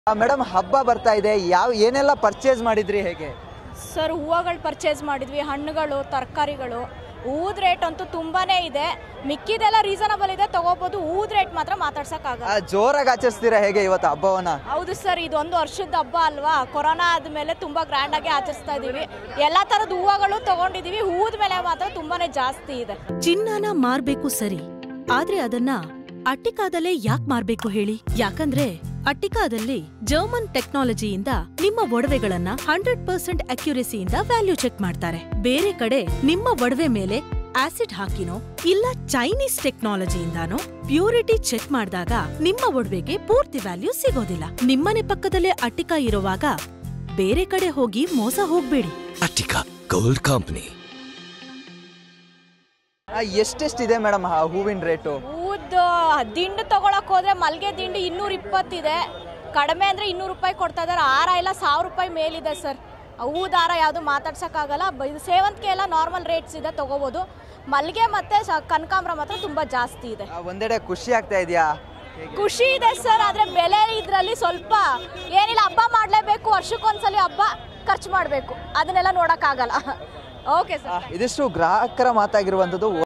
Madam ಹಬ್ಬ ಬರ್ತಾ ಇದೆ ಯಾವ ಏನೆಲ್ಲ ಪರ್ಚೇಸ್ ಮಾಡಿದ್ರಿ ಹೇಗೆ ಸರ್ ಹೂವುಗಳು ಪರ್ಚೇಸ್ ಮಾಡಿದ್ವಿ ಹಣ್ಣುಗಳು ತರಕಾರಿಗಳು ಹೂದ್ ರೇಟ್ ಅಂತೂ ತುಂಬಾನೇ ಇದೆ ಮಿಕ್ಕಿದೆಲ್ಲ ರೀಸನಬಲ್ ಇದೆ ತಗೋಬಹುದು ಹೂದ್ ರೇಟ್ ಮಾತ್ರ ಮಾತಾಡ್ಸಕ್ಕಾಗಲ್ಲ ಆ, ಜೋರಾಗಿ ಆಚರಿಸ್ತೀರಾ ಹೇಗೆ ಇವತ್ತು ಹಬ್ಬವನ್ನ ಹೌದು ಸರ್ ಇದೊಂದು ವರ್ಷದ ಹಬ್ಬ ಅಲ್ವಾ ಕೊರೋನಾ ಆದ್ಮೇಲೆ ತುಂಬಾ ಗ್ರ್ಯಾಂಡ್ ಆಗಿ ಆಚರಿಸ್ತಾ ಇದೀವಿ ಎಲ್ಲಾ ತರದ ಹೂವುಗಳು ತಗೊಂಡಿದೀವಿ ಹೂದ ಮೇಲೆ ಮಾತ್ರ ತುಂಬಾನೇ ಜಾಸ್ತಿ ಇದೆ ಚಿನ್ನನ ಮಾರ್ಬೇಕು ಸರಿ ಆದ್ರೆ ಅದನ್ನ ಅಟ್ಟಿಕಾದಲ್ಲೇ ಯಾಕ್ ಮಾರ್ಬೇಕು ಹೇಳಿ ಯಾಕಂದ್ರೆ ಅಟ್ಟಿಕಾದಲ್ಲಿ ಜರ್ಮನ್ ಟೆಕ್ನಾಲಜಿಯಿಂದ ನಿಮ್ಮ ಒಡವೆಗಳನ್ನ ಹಂಡ್ರೆಡ್ ಪರ್ಸೆಂಟ್ ಅಕ್ಯುರೆಸಿಯಿಂದ ವ್ಯಾಲ್ಯೂ ಚೆಕ್ ಮಾಡ್ತಾರೆ ಬೇರೆ ಕಡೆ ನಿಮ್ಮ ಒಡವೆ ಮೇಲೆ ಆಸಿಡ್ ಹಾಕಿನೋ ಇಲ್ಲ ಚೈನೀಸ್ ಟೆಕ್ನಾಲಜಿಯಿಂದಾನೋ ಪ್ಯೂರಿಟಿ ಚೆಕ್ ಮಾಡಿದಾಗ ನಿಮ್ಮ ಒಡವೆಗೆ ಪೂರ್ತಿ ವ್ಯಾಲ್ಯೂ ಸಿಗೋದಿಲ್ಲ ನಿಮ್ಮನೆ ಪಕ್ಕದಲ್ಲೇ ಅಟ್ಟಿಕಾ ಇರುವಾಗ ಬೇರೆ ಕಡೆ ಹೋಗಿ ಮೋಸ ಹೋಗ್ಬೇಡಿ Attica Gold Company. ಆ, ಎಷ್ಟೆಷ್ಟಿದೆ ಮೇಡಮ್ ಹೂವಿನ ರೇಟು ಹೂದ್ ದಿಂಡು ತಗೊಳಕ್ ಹೋದ್ರೆ ಮಲ್ಗೆ ದಿಂಡು ಇನ್ನೂರ ಇಪ್ಪತ್ತಿದೆ ಕಡಿಮೆ ಅಂದ್ರೆ ಇನ್ನೂರು ರೂಪಾಯಿ ಕೊಡ್ತಾ ಇದಾರೆ ಹಾರ ಎಲ್ಲ ಸಾವಿರ ರೂಪಾಯಿ ಮೇಲಿದೆ ಸರ್ ಹೂದ ಹಾರ ಯಾವುದು ಮಾತಾಡ್ಸಕ್ಕಾಗಲ್ಲ ಬ- ಇದು ಸೇವಂತಿಗೆ ಎಲ್ಲ ನಾರ್ಮಲ್ ರೇಟ್ಸ್ ಇದೆ ತಗೋಬಹುದು ಮಲ್ಗೆ ಮತ್ತೆ ಸ- ಕನಕಾಂಬರ ಮಾತ್ರ ತುಂಬಾ ಜಾಸ್ತಿ ಇದೆ ಆ, ಒಂದೆಡೆ ಖುಷಿ ಆಗ್ತಾ ಇದೆಯಾ ಖುಷಿ ಇದೆ ಸರ್ ಆದ್ರೆ ಬೆಲೆ ಇದ್ರಲ್ಲಿ ಸ್ವಲ್ಪ ಏನಿಲ್ಲ ಹಬ್ಬ ಮಾಡ್ಲೇಬೇಕು ವರ್ಷಕ್ಕೊಂದ್ಸಲಿ ಹಬ್ಬ ಖರ್ಚು ಮಾಡಬೇಕು ಅದನ್ನೆಲ್ಲ ನೋಡಕ್ಕಾಗಲ್ಲ ಓಕೆ ಆ, ಸರ್ ಇದಿಷ್ಟು ಗ್ರಾಹಕರ ಮಾತಾಗಿರುವಂಥದ್ದು